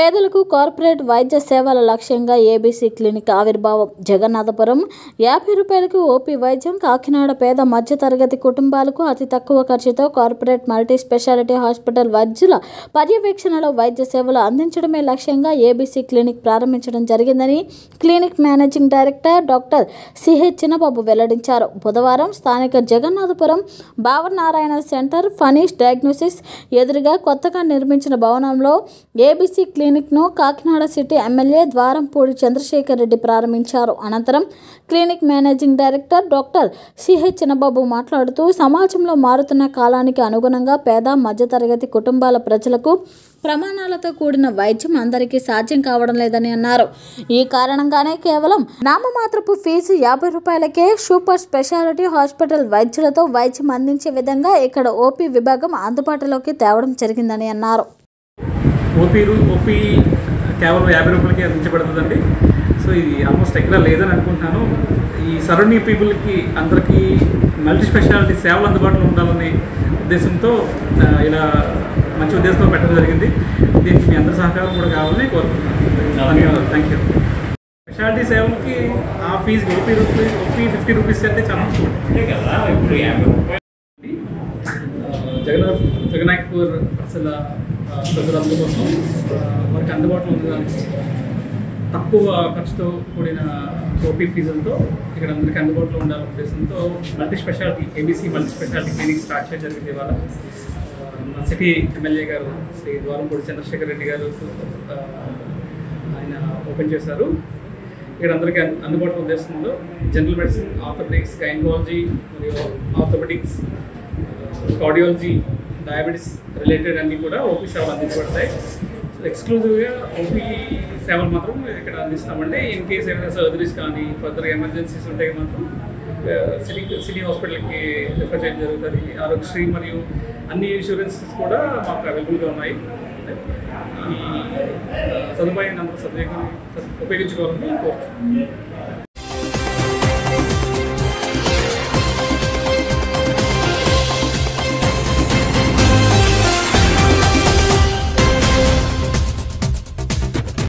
పేదలకు కార్పొరేట్ వైద్య సేవల లక్ష్యంగా ఏబీసీ క్లినిక్ ఆవిర్భావం జగన్నాథపురం యాభై రూపాయలకు ఓపీ వైద్యం కాకినాడ పేద మధ్యతరగతి కుటుంబాలకు అతి తక్కువ ఖర్చుతో కార్పొరేట్ మల్టీ స్పెషాలిటీ హాస్పిటల్ వైద్యుల పర్యవేక్షణలో వైద్య సేవలు అందించడమే లక్ష్యంగా ఏబీసీ క్లినిక్ ప్రారంభించడం జరిగిందని clinic managing director doctor CH Chinnababu వెల్లడించారు బుధవారం స్థానిక జగన్నాథపురం భావనారాయణ సెంటర్ ఫనీష్ డయాగ్నోసిస్ ఎదురుగా కొత్తగా నిర్మించిన భవనంలో ఏబీసీ క్లినిక్ను కాకినాడ సిటీ ఎమ్మెల్యే ద్వారంపూడి చంద్రశేఖర్ రెడ్డి ప్రారంభించారు అనంతరం clinic managing director doctor CH Chinnababu మాట్లాడుతూ సమాజంలో మారుతున్న కాలానికి అనుగుణంగా పేద మధ్యతరగతి కుటుంబాల ప్రజలకు ప్రమాణాలతో కూడిన వైద్యం అందరికీ సాధ్యం కావడం లేదని అన్నారు ఈ కారణంగానే కేవలం నామమాత్రపు ఫీజు యాభై రూపాయలకే సూపర్ స్పెషాలిటీ హాస్పిటల్ వైద్యులతో వైద్యం అందించే విధంగా ఇక్కడ ఓపీ విభాగం అందుబాటులోకి తేవడం జరిగిందని అన్నారు ఓపీ రూ- ఓపీ కేవలం యాభై రూపాయలకి అందించబడుతుందండి సో ఇది ఆల్మోస్ట్ ఎక్కడ లేదని అనుకుంటున్నాను ఈ సరౌండింగ్ పీపుల్కి అందరికీ మల్టీ స్పెషాలిటీ సేవలు అందుబాటులో ఉండాలనే ఉద్దేశంతో ఆ, ఇలా మంచి ఉద్దేశంతో పెట్టడం జరిగింది దీనికి మీ అందరి సహకారం కూడా కావాలని కోరుకుంటున్నాను ధన్యవాదాలు థ్యాంక్ యూ స్పెషాలిటీ సేవలకి ఆ fee OP rupees OP fifty rupees అయితే చాలా అంతే కదా ఇప్పుడు యాభై రూపాయలు జగన్నాథ్ జగన్నాథ్పూర్ అసలు ప్రజలందరి కోసం ఆ, మనకి అందుబాటులో ఉండడానికి తక్కువ ఖర్చుతో కూడిన ఓపీ ఫీజులతో ఇక్కడ అందరికీ అందుబాటులో ఉండాలనే ఉద్దేశంతో multi speciality ABC multi speciality clinic start చేయడం జరిగింది ఇవాళ ఆ, మన సిటీ ఎమ్మెల్యే గారు శ్రీ ద్వారంపూడి చంద్రశేఖర్ రెడ్డి గారు ఆ, ఆయన ఓపెన్ చేశారు ఇక్కడ అందరికీ అందు- అందుబాటులో ఉద్దేశంలో జనరల్ మెడిసిన్ ఆర్థోపెడిక్స్ గైనకాలజీ మరియు ఆర్థోపెడిక్స్ కార్డియాలజీ డయాబెటీస్ రిలేటెడ్ అన్నీ కూడా ఓపీ సేవలు అందించబడతాయి సో ఎక్స్క్లూజివ్గా ఓపీ సేవలు మాత్రం ఇక్కడ అందిస్తామంటే ఇన్ కేస్ ఏమైనా సర్జరీస్ కానీ ఫర్దర్ ఎమర్జెన్సీస్ ఉంటే మాత్రం సిటీ సిటీ హాస్పిటల్కి రిఫర్ చేయడం జరుగుతుంది ఆరోగ్యశ్రీ మరియు అన్ని ఇన్సూరెన్సెస్ కూడా మాకు అవైలబుల్గా ఉన్నాయి ఈ ఆ, సదుపాయాన్ని అందరూ సద్వినియోగం ఉపయోగించుకోవాలని కోరుతున్నాను